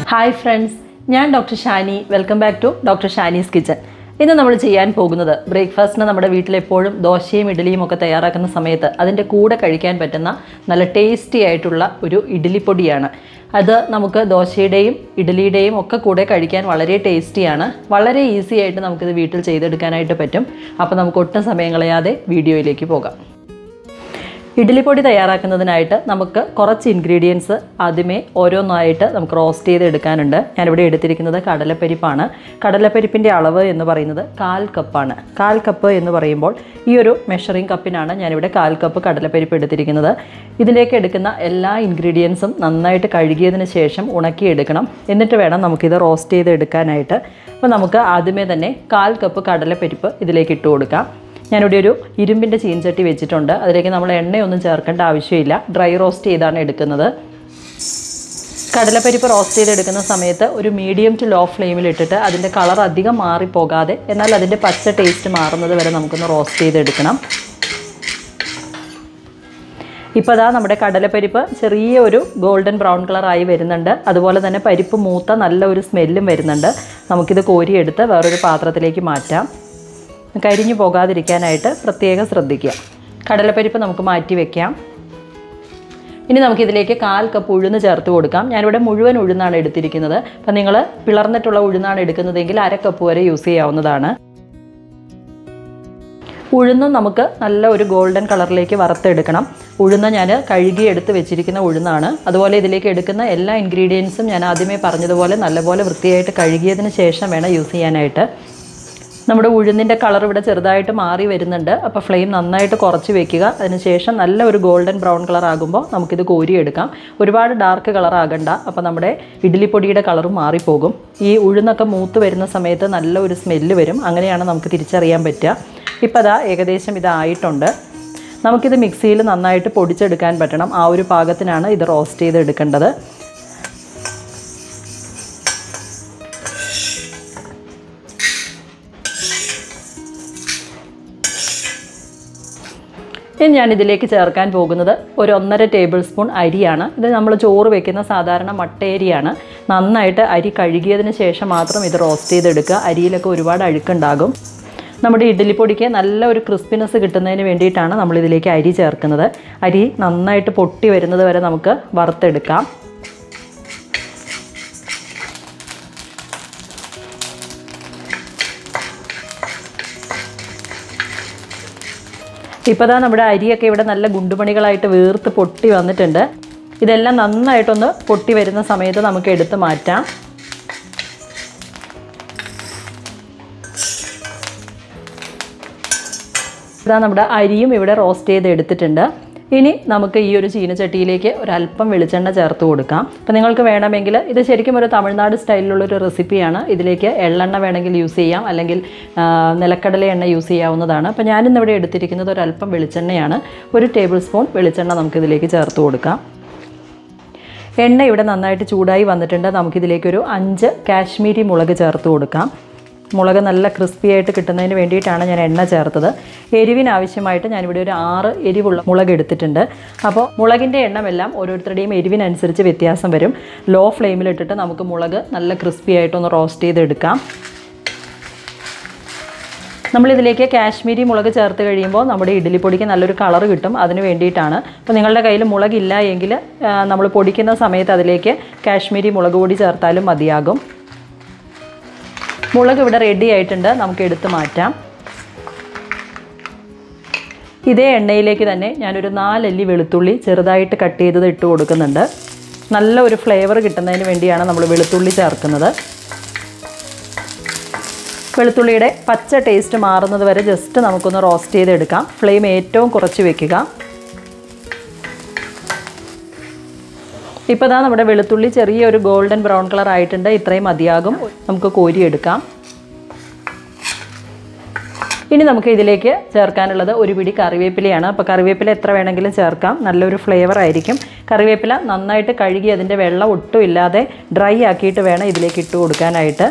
hi friends ഞാൻ doctor Shani welcome back to doctor Shani's kitchen ഇന്ന് നമ്മൾ ചെയ്യാൻ പോകുന്നത് ബ്രേക്ക്ഫാസ്റ്റിന് നമ്മുടെ വീട്ടിലെപ്പോഴും ദോശയും ഇഡ്ഡലിയും ഒക്കെ തയ്യാറാക്കുന്ന സമയത്ത് അതിൻ്റെ കൂടെ കഴിക്കാൻ പറ്റുന്ന നല്ല ടേസ്റ്റി ആയിട്ടുള്ള ഒരു ഇഡ്ഡലിപ്പൊടിയാണ് അത് നമുക്ക് ദോശയുടെയും ഇഡ്ഡലിയുടെയും ഒക്കെ കൂടെ കഴിക്കാൻ വളരെ ടേസ്റ്റിയാണ് വളരെ ഈസി ആയിട്ട് നമുക്കിത് വീട്ടിൽ ചെയ്തെടുക്കാനായിട്ട് പറ്റും അപ്പോൾ നമുക്ക് ഒട്ടും സമയം കളയാതെ വീഡിയോയിലേക്ക് പോകാം ഇഡ്ഡലിപ്പൊടി തയ്യാറാക്കുന്നതിനായിട്ട് നമുക്ക് കുറച്ച് ഇൻഗ്രീഡിയൻസ് ആദ്യമേ ഓരോന്നായിട്ട് നമുക്ക് റോസ്റ്റ് ചെയ്ത് എടുക്കാനുണ്ട് ഞാനിവിടെ എടുത്തിരിക്കുന്നത് കടലപ്പരിപ്പാണ് കടലപ്പരിപ്പിൻ്റെ അളവ് എന്ന് പറയുന്നത് കാൽ കപ്പാണ് കാൽ കപ്പ് എന്ന് പറയുമ്പോൾ ഈ ഒരു മെഷറിംഗ് കപ്പിനാണ് ഞാനിവിടെ കാൽ കപ്പ് കടലപ്പരിപ്പ് എടുത്തിരിക്കുന്നത് ഇതിലേക്ക് എടുക്കുന്ന എല്ലാ ഇൻഗ്രീഡിയൻസും നന്നായിട്ട് കഴുകിയതിന് ശേഷം ഉണക്കിയെടുക്കണം എന്നിട്ട് വേണം നമുക്കിത് റോസ്റ്റ് ചെയ്ത് എടുക്കാനായിട്ട് അപ്പോൾ നമുക്ക് ആദ്യമേ തന്നെ കാൽ കപ്പ് കടലപ്പരിപ്പ് ഇതിലേക്ക് ഇട്ട് കൊടുക്കാം ഞാനിവിടെ ഒരു ഇരുമ്പിൻ്റെ ചീൻചട്ടി വെച്ചിട്ടുണ്ട് അതിലേക്ക് നമ്മൾ എണ്ണയൊന്നും ചേർക്കേണ്ട ആവശ്യമില്ല ഡ്രൈ റോസ്റ്റ് ചെയ്താണ് എടുക്കുന്നത് കടലപ്പരിപ്പ് റോസ്റ്റ് ചെയ്തെടുക്കുന്ന സമയത്ത് ഒരു മീഡിയം ടു ലോ ഫ്ലെയിമിൽ ഇട്ടിട്ട് അതിൻ്റെ കളർ അധികം മാറിപ്പോകാതെ എന്നാൽ അതിൻ്റെ പച്ച ടേസ്റ്റ് മാറുന്നത് വരെ നമുക്കൊന്ന് റോസ്റ്റ് ചെയ്തെടുക്കണം ഇപ്പോൾ അതാ നമ്മുടെ കടലപ്പരിപ്പ് ചെറിയ ഒരു ഗോൾഡൻ ബ്രൗൺ കളറായി വരുന്നുണ്ട് അതുപോലെ തന്നെ പരിപ്പ് മൂത്ത നല്ല ഒരു സ്മെല്ലും വരുന്നുണ്ട് നമുക്കിത് കോരിയെടുത്ത് വേറൊരു പാത്രത്തിലേക്ക് മാറ്റാം കരിഞ്ഞു പോകാതിരിക്കാനായിട്ട് പ്രത്യേകം ശ്രദ്ധിക്കുക കടലപ്പരിപ്പ് നമുക്ക് മാറ്റി വെക്കാം ഇനി നമുക്കിതിലേക്ക് കാൽ കപ്പ് ഉഴുന്ന് ചേർത്ത് കൊടുക്കാം ഞാനിവിടെ മുഴുവൻ ഉഴുന്നാണ് എടുത്തിരിക്കുന്നത് അപ്പം നിങ്ങൾ പിളർന്നിട്ടുള്ള ഉഴുന്നാണ് എടുക്കുന്നതെങ്കിൽ അര കപ്പ് വരെ യൂസ് ചെയ്യാവുന്നതാണ് ഉഴുന്നും നമുക്ക് നല്ല ഒരു ഗോൾഡൻ കളറിലേക്ക് വറുത്തെടുക്കണം ഉഴുന്ന് ഞാൻ കഴുകി എടുത്ത് വെച്ചിരിക്കുന്ന ഉഴുന്നാണ് അതുപോലെ ഇതിലേക്ക് എടുക്കുന്ന എല്ലാ ഇൻഗ്രീഡിയൻസും ഞാൻ ആദ്യമേ പറഞ്ഞതുപോലെ നല്ലപോലെ വൃത്തിയായിട്ട് കഴുകിയതിന് ശേഷം വേണം യൂസ് ചെയ്യാനായിട്ട് നമ്മുടെ ഉഴുന്നിൻ്റെ കളർ ഇവിടെ ചെറുതായിട്ട് മാറി വരുന്നുണ്ട് അപ്പോൾ ഫ്ലെയിം നന്നായിട്ട് കുറച്ച് വെക്കുക അതിനുശേഷം നല്ല ഒരു ഗോൾഡൻ ബ്രൗൺ കളർ ആകുമ്പോൾ നമുക്കിത് കോരിയെടുക്കാം ഒരുപാട് ഡാർക്ക് കളർ ആകണ്ട അപ്പോൾ നമ്മുടെ ഇഡ്ഡലിപ്പൊടിയുടെ കളറും മാറിപ്പോകും ഈ ഉഴുന്നൊക്കെ മൂത്ത് വരുന്ന സമയത്ത് നല്ല ഒരു സ്മെല്ല് വരും അങ്ങനെയാണ് നമുക്ക് തിരിച്ചറിയാൻ പറ്റുക ഇപ്പോൾ അതാ ഏകദേശം ഇതായിട്ടുണ്ട് നമുക്കിത് മിക്സിയിൽ നന്നായിട്ട് പൊടിച്ചെടുക്കാൻ പറ്റണം ആ ഒരു പാകത്തിനാണ് ഇത് റോസ്റ്റ് ചെയ്ത് എടുക്കേണ്ടത് ഇനി ഞാൻ ഇതിലേക്ക് ചേർക്കാൻ പോകുന്നത് ഒരു ഒന്നര ടേബിൾ സ്പൂൺ അരിയാണ് ഇത് നമ്മൾ ചോറ് വെക്കുന്ന സാധാരണ മട്ടയരിയാണ് നന്നായിട്ട് അരി കഴുകിയതിന് ശേഷം മാത്രം ഇത് റോസ്റ്റ് ചെയ്തെടുക്കുക അരിയിലൊക്കെ ഒരുപാട് അഴുക്കുണ്ടാകും നമ്മുടെ ഇഡ്ഡലിപ്പൊടിക്ക് നല്ല ഒരു ക്രിസ്പിനെസ് കിട്ടുന്നതിന് വേണ്ടിയിട്ടാണ് നമ്മൾ ഇതിലേക്ക് അരി ചേർക്കുന്നത് അരി നന്നായിട്ട് പൊട്ടി വരുന്നത് വരെ നമുക്ക് വറുത്തെടുക്കാം ഇപ്പോൾ ദാ നമ്മുടെ അരിയൊക്കെ ഇവിടെ നല്ല ഗുണ്ടുമണികളായിട്ട് വീർത്ത് പൊട്ടി വന്നിട്ടുണ്ട് ഇതെല്ലാം നന്നായിട്ടൊന്ന് പൊട്ടി വരുന്ന സമയത്ത് നമുക്ക് എടുത്ത് മാറ്റാം ഇതാ നമ്മുടെ അരിയും ഇവിടെ റോസ്റ്റ് ചെയ്ത് എടുത്തിട്ടുണ്ട് ഇനി നമുക്ക് ഈ ഒരു ചീനച്ചട്ടിയിലേക്ക് ഒരല്പം വെളിച്ചെണ്ണ ചേർത്ത് കൊടുക്കാം അപ്പോൾ നിങ്ങൾക്ക് വേണമെങ്കിൽ ഇത് ശരിക്കും ഒരു തമിഴ്നാട് സ്റ്റൈലിലുള്ളൊരു റെസിപ്പിയാണ് ഇതിലേക്ക് എള്ളെണ്ണ വേണമെങ്കിൽ യൂസ് ചെയ്യാം അല്ലെങ്കിൽ ആ, നിലക്കടല എണ്ണ യൂസ് ചെയ്യാവുന്നതാണ് അപ്പോൾ ഞാനിന്നിവിടെ എടുത്തിരിക്കുന്നത് ഒരല്പം വെളിച്ചെണ്ണയാണ് ഒരു ടേബിൾ സ്പൂൺ വെളിച്ചെണ്ണ നമുക്കിതിലേക്ക് ചേർത്ത് കൊടുക്കാം എണ്ണ ഇവിടെ നന്നായിട്ട് ചൂടായി വന്നിട്ടുണ്ട് നമുക്കിതിലേക്കൊരു അഞ്ച് കാശ്മീരി മുളക് ചേർത്ത് കൊടുക്കാം മുളക് നല്ല ക്രിസ്പി ആയിട്ട് കിട്ടുന്നതിന് വേണ്ടിയിട്ടാണ് ഞാൻ എണ്ണ ചേർത്തത് എരിവിന് ആവശ്യമായിട്ട് ഞാനിവിടെ ഒരു ആറ് എരിവുള്ള മുളക് എടുത്തിട്ടുണ്ട് അപ്പോൾ മുളകിൻ്റെ എണ്ണമെല്ലാം ഓരോരുത്തരുടെയും എരിവിനനുസരിച്ച് വ്യത്യാസം വരും ലോ ഫ്ലെയിമിലിട്ടിട്ട് നമുക്ക് മുളക് നല്ല ക്രിസ്പി ആയിട്ടൊന്ന് റോസ്റ്റ് ചെയ്തെടുക്കാം നമ്മളിതിലേക്ക് കാശ്മീരി മുളക് ചേർത്ത് കഴിയുമ്പോൾ നമ്മുടെ ഇഡ്ഡലിപ്പൊടിക്ക് നല്ലൊരു കളർ കിട്ടും അതിന് വേണ്ടിയിട്ടാണ് അപ്പോൾ നിങ്ങളുടെ കയ്യിൽ മുളകില്ല എങ്കിൽ നമ്മൾ പൊടിക്കുന്ന സമയത്ത് അതിലേക്ക് കാശ്മീരി മുളക് പൊടി ചേർത്താലും മതിയാകും മുളക് ഇവിടെ റെഡി ആയിട്ടുണ്ട് നമുക്ക് എടുത്ത് മാറ്റാം ഇതേ എണ്ണയിലേക്ക് തന്നെ ഞാനൊരു നാലല്ലി വെളുത്തുള്ളി ചെറുതായിട്ട് കട്ട് ചെയ്തത് ഇട്ട് കൊടുക്കുന്നുണ്ട് നല്ല ഒരു ഫ്ലേവർ കിട്ടുന്നതിന് വേണ്ടിയാണ് നമ്മൾ വെളുത്തുള്ളി ചേർക്കുന്നത് വെളുത്തുള്ളിയുടെ പച്ച ടേസ്റ്റ് മാറുന്നത് വരെ ജസ്റ്റ് നമുക്കൊന്ന് റോസ്റ്റ് ചെയ്തെടുക്കാം ഫ്ലെയിം ഏറ്റവും കുറച്ച് വെക്കുക ഇപ്പോൾ ദാ നമ്മുടെ വെളുത്തുള്ളി ചെറിയൊരു ഗോൾഡൻ ബ്രൗൺ കളർ ആയിട്ടുണ്ട് ഇത്രയും മതിയാകും നമുക്ക് കോരിയെടുക്കാം ഇനി നമുക്ക് ഇതിലേക്ക് ചേർക്കാനുള്ളത് ഒരു പിടി കറിവേപ്പിലയാണ് അപ്പോൾ കറിവേപ്പില എത്ര വേണമെങ്കിലും ചേർക്കാം നല്ലൊരു ഫ്ലേവർ ആയിരിക്കും കറിവേപ്പില നന്നായിട്ട് കഴുകി അതിൻ്റെ വെള്ളം ഒട്ടും ഇല്ലാതെ ഡ്രൈ ആക്കിയിട്ട് വേണം ഇതിലേക്ക് ഇട്ട് കൊടുക്കാനായിട്ട്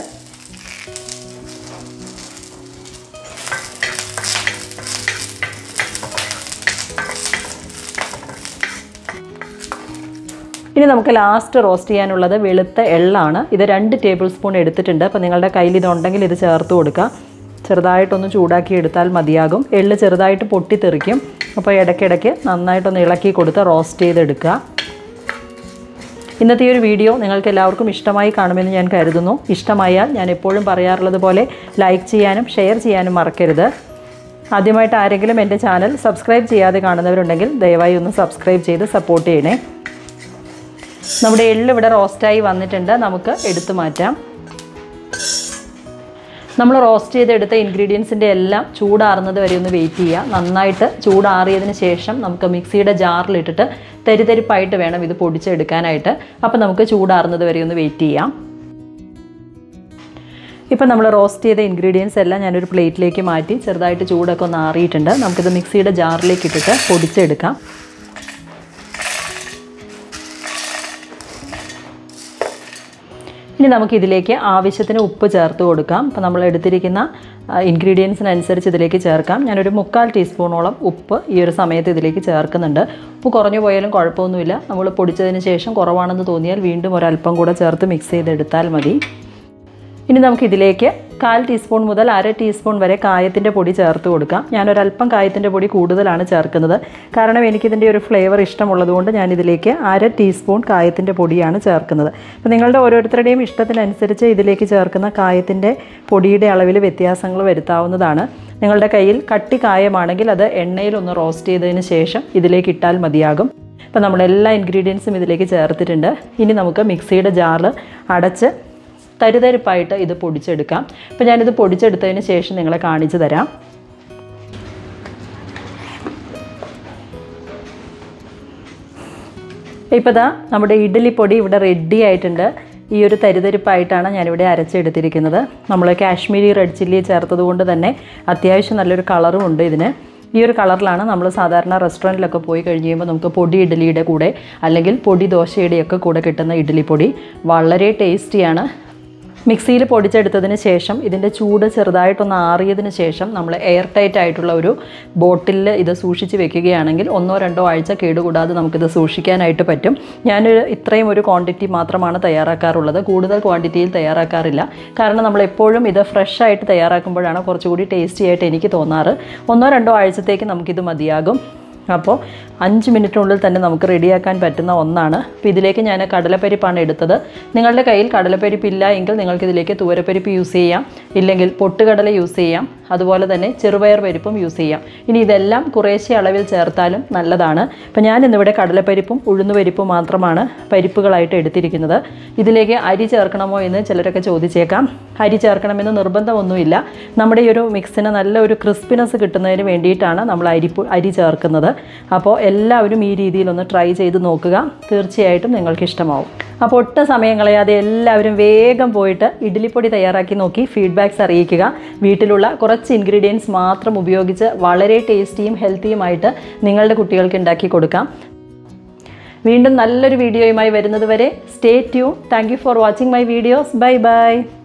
ഇനി നമുക്ക് ലാസ്റ്റ് റോസ്റ്റ് ചെയ്യാനുള്ളത് വെളുത്ത എള്ളാണ് ഇത് രണ്ട് ടേബിൾ സ്പൂൺ എടുത്തിട്ടുണ്ട് അപ്പോൾ നിങ്ങളുടെ കയ്യിൽ ഇതുണ്ടെങ്കിൽ ഇത് ചേർത്ത് കൊടുക്കുക ചെറുതായിട്ടൊന്ന് ചൂടാക്കി എടുത്താൽ മതിയാകും എള്ള് ചെറുതായിട്ട് പൊട്ടിത്തെറിക്കും അപ്പോൾ ഇടയ്ക്കിടയ്ക്ക് നന്നായിട്ടൊന്ന് ഇളക്കി കൊടുത്ത് റോസ്റ്റ് ചെയ്തെടുക്കുക ഇന്നത്തെ ഈ ഒരു വീഡിയോ നിങ്ങൾക്ക് എല്ലാവർക്കും ഇഷ്ടമായി കാണുമെന്ന് ഞാൻ കരുതുന്നു ഇഷ്ടമായാൽ ഞാൻ എപ്പോഴും പറയാറുള്ളത് പോലെ ലൈക്ക് ചെയ്യാനും ഷെയർ ചെയ്യാനും മറക്കരുത് ആദ്യമായിട്ട് ആരെങ്കിലും എൻ്റെ ചാനൽ സബ്സ്ക്രൈബ് ചെയ്യാതെ കാണുന്നവരുണ്ടെങ്കിൽ ദയവായി ഒന്ന് സബ്സ്ക്രൈബ് ചെയ്ത് സപ്പോർട്ട് ചെയ്യണേ നമ്മുടെ എള്ള് ഇവിടെ റോസ്റ്റായി വന്നിട്ടുണ്ട് നമുക്ക് എടുത്തു മാറ്റാം നമ്മൾ റോസ്റ്റ് ചെയ്തെടുത്ത ഇൻഗ്രീഡിയൻസിൻ്റെ എല്ലാം ചൂടാറുന്നത് വരെ ഒന്ന് വെയിറ്റ് ചെയ്യുക നന്നായിട്ട് ചൂടാറിയതിന് ശേഷം നമുക്ക് മിക്സിയുടെ ജാറിലിട്ടിട്ട് തരിതരിപ്പായിട്ട് വേണം ഇത് പൊടിച്ചെടുക്കാനായിട്ട് അപ്പോൾ നമുക്ക് ചൂടാറുന്നത് വരെ ഒന്ന് വെയിറ്റ് ചെയ്യാം ഇപ്പം നമ്മൾ റോസ്റ്റ് ചെയ്ത ഇൻഗ്രീഡിയൻസ് എല്ലാം ഞാനൊരു പ്ലേറ്റിലേക്ക് മാറ്റി ചെറുതായിട്ട് ചൂടൊക്കെ ഒന്ന് ആറിയിട്ടുണ്ട് നമുക്കിത് മിക്സിയുടെ ജാറിലേക്ക് ഇട്ടിട്ട് പൊടിച്ചെടുക്കാം ഇനി നമുക്ക് ഇതിലേക്ക് ആവശ്യത്തിന് ഉപ്പ് ചേർത്ത് കൊടുക്കാം അപ്പോൾ നമ്മൾ എടുത്തിരിക്കുന്ന ഇൻഗ്രീഡിയൻസിനനുസരിച്ച് ഇതിലേക്ക് ചേർക്കാം ഞാനൊരു മുക്കാൽ ടീസ്പൂണോളം ഉപ്പ് ഈ ഒരു സമയത്ത് ഇതിലേക്ക് ചേർക്കുന്നുണ്ട് ഉപ്പ് കുറഞ്ഞു പോയാലും കുഴപ്പമൊന്നുമില്ല നമ്മൾ പൊടിച്ചതിന് ശേഷം കുറവാണെന്ന് തോന്നിയാൽ വീണ്ടും ഒരല്പം കൂടെ ചേർത്ത് മിക്സ് ചെയ്തെടുത്താൽ മതി ഇനി നമുക്ക് ഇതിലേക്ക് കാൽ ടീസ്പൂൺ മുതൽ അര ടീസ്പൂൺ വരെ കായത്തിൻ്റെ പൊടി ചേർത്ത് കൊടുക്കാം ഞാനൊരല്പം കായത്തിൻ്റെ പൊടി കൂടുതലാണ് ചേർക്കുന്നത് കാരണം എനിക്കിതിൻ്റെ ഒരു ഫ്ലേവർ ഇഷ്ടമുള്ളതുകൊണ്ട് ഞാനിതിലേക്ക് അര ടീസ്പൂൺ കായത്തിൻ്റെ പൊടിയാണ് ചേർക്കുന്നത് അപ്പോൾ നിങ്ങളുടെ ഓരോരുത്തരുടെയും ഇഷ്ടത്തിനനുസരിച്ച് ഇതിലേക്ക് ചേർക്കുന്ന കായത്തിൻ്റെ പൊടിയുടെ അളവിൽ വ്യത്യാസങ്ങൾ വരുത്താവുന്നതാണ് നിങ്ങളുടെ കയ്യിൽ കട്ടി കായമാണെങ്കിൽ അത് എണ്ണയിൽ ഒന്ന് റോസ്റ്റ് ചെയ്തതിന് ശേഷം ഇതിലേക്ക് ഇട്ടാൽ മതിയാകും അപ്പോൾ നമ്മൾ എല്ലാ ഇൻഗ്രീഡിയൻസും ഇതിലേക്ക് ചേർത്തിട്ടുണ്ട് ഇനി നമുക്ക് മിക്സിയുടെ ജാറ് അടച്ച് തരിതരിപ്പായിട്ട് ഇത് പൊടിച്ചെടുക്കാം അപ്പോൾ ഞാനിത് പൊടിച്ചെടുത്തതിന് ശേഷം നിങ്ങളെ കാണിച്ചു തരാം ഇപ്പോൾ ദാ നമ്മുടെ ഇഡ്ഡലി പൊടി ഇവിടെ റെഡി ആയിട്ടുണ്ട് ഈ ഒരു തരിതരിപ്പായിട്ടാണ് ഞാനിവിടെ അരച്ചെടുത്തിരിക്കുന്നത് നമ്മൾ കാശ്മീരി റെഡ് ചില്ലി ചേർത്തത് കൊണ്ട് തന്നെ അത്യാവശ്യം നല്ലൊരു കളറും ഉണ്ട് ഇതിന് ഈ ഒരു കളറിലാണ് നമ്മൾ സാധാരണ റെസ്റ്റോറൻറ്റിലൊക്കെ പോയി കഴിഞ്ഞ് കഴിയുമ്പോൾ നമുക്ക് പൊടി ഇഡ്ഡലിയുടെ കൂടെ അല്ലെങ്കിൽ പൊടി ദോശയുടെയൊക്കെ കൂടെ കിട്ടുന്ന ഇഡ്ഡലി പൊടി വളരെ ടേസ്റ്റിയാണ് മിക്സിയിൽ പൊടിച്ചെടുത്തതിന് ശേഷം ഇതിൻ്റെ ചൂട് ചെറുതായിട്ടൊന്ന് ആറിയതിന് ശേഷം നമ്മൾ എയർ ടൈറ്റ് ആയിട്ടുള്ള ഒരു ബോട്ടിലിൽ ഇത് സൂക്ഷിച്ച് വെക്കുകയാണെങ്കിൽ ഒന്നോ രണ്ടോ ആഴ്ച കേടുകൂടാതെ നമുക്കിത് സൂക്ഷിക്കാനായിട്ട് പറ്റും ഞാനൊരു ഇത്രയും ഒരു ക്വാണ്ടിറ്റി മാത്രമാണ് തയ്യാറാക്കാറുള്ളത് കൂടുതൽ ക്വാണ്ടിറ്റിയിൽ തയ്യാറാക്കാറില്ല കാരണം നമ്മൾ എപ്പോഴും ഇത് ഫ്രഷ് ആയിട്ട് തയ്യാറാക്കുമ്പോഴാണ് കുറച്ചുകൂടി ടേസ്റ്റി ആയിട്ട് എനിക്ക് തോന്നാറ് ഒന്നോ രണ്ടോ ആഴ്ചത്തേക്ക് നമുക്കിത് മതിയാകും അപ്പോൾ അഞ്ച് മിനിറ്റിനുള്ളിൽ തന്നെ നമുക്ക് റെഡിയാക്കാൻ പറ്റുന്ന ഒന്നാണ് അപ്പോൾ ഇതിലേക്ക് ഞാൻ കടലപ്പരിപ്പാണ് എടുത്തത് നിങ്ങളുടെ കയ്യിൽ കടലപ്പരിപ്പ് ഇല്ല എങ്കിൽ നിങ്ങൾക്ക് ഇതിലേക്ക് തൂരപ്പരിപ്പ് യൂസ് ചെയ്യാം ഇല്ലെങ്കിൽ പൊട്ടുകടല യൂസ് ചെയ്യാം അതുപോലെ തന്നെ ചെറുപയർ പരിപ്പും യൂസ് ചെയ്യാം ഇനി ഇതെല്ലാം കുറേശ്ശെ അളവിൽ ചേർത്താലും നല്ലതാണ് അപ്പോൾ ഞാൻ ഇന്നിവിടെ കടലപ്പരിപ്പും ഉഴുന്നുപരിപ്പും മാത്രമാണ് പരിപ്പുകളായിട്ട് എടുത്തിരിക്കുന്നത് ഇതിലേക്ക് അരി ചേർക്കണമോ എന്ന് ചിലരൊക്കെ ചോദിച്ചേക്കാം അരി ചേർക്കണമെന്ന് നിർബന്ധമൊന്നുമില്ല നമ്മുടെ ഈ ഒരു മിക്സിന് നല്ല ഒരു ക്രിസ്പിനെസ് കിട്ടുന്നതിന് വേണ്ടിയിട്ടാണ് നമ്മൾ അരിപ്പ് അരി ചേർക്കുന്നത് അപ്പോൾ എല്ലാവരും ഈ രീതിയിലൊന്ന് ട്രൈ ചെയ്ത് നോക്കുക തീർച്ചയായിട്ടും നിങ്ങൾക്ക് ഇഷ്ടമാവും അപ്പോൾ ഒട്ടും സമയം കളയാതെ എല്ലാവരും വേഗം പോയിട്ട് ഇഡ്ഡലിപ്പൊടി തയ്യാറാക്കി നോക്കി ഫീഡ്ബാക്ക്സ് അറിയിക്കുക വീട്ടിലുള്ള കുറച്ച് ഇൻഗ്രീഡിയൻസ് മാത്രം ഉപയോഗിച്ച് വളരെ ടേസ്റ്റിയും ഹെൽത്തിയുമായിട്ട് നിങ്ങളുടെ കുട്ടികൾക്ക് ഉണ്ടാക്കി കൊടുക്കാം വീണ്ടും നല്ലൊരു വീഡിയോയുമായി വരുന്നത് വരെ stay tuned thank you for watching my videos bye by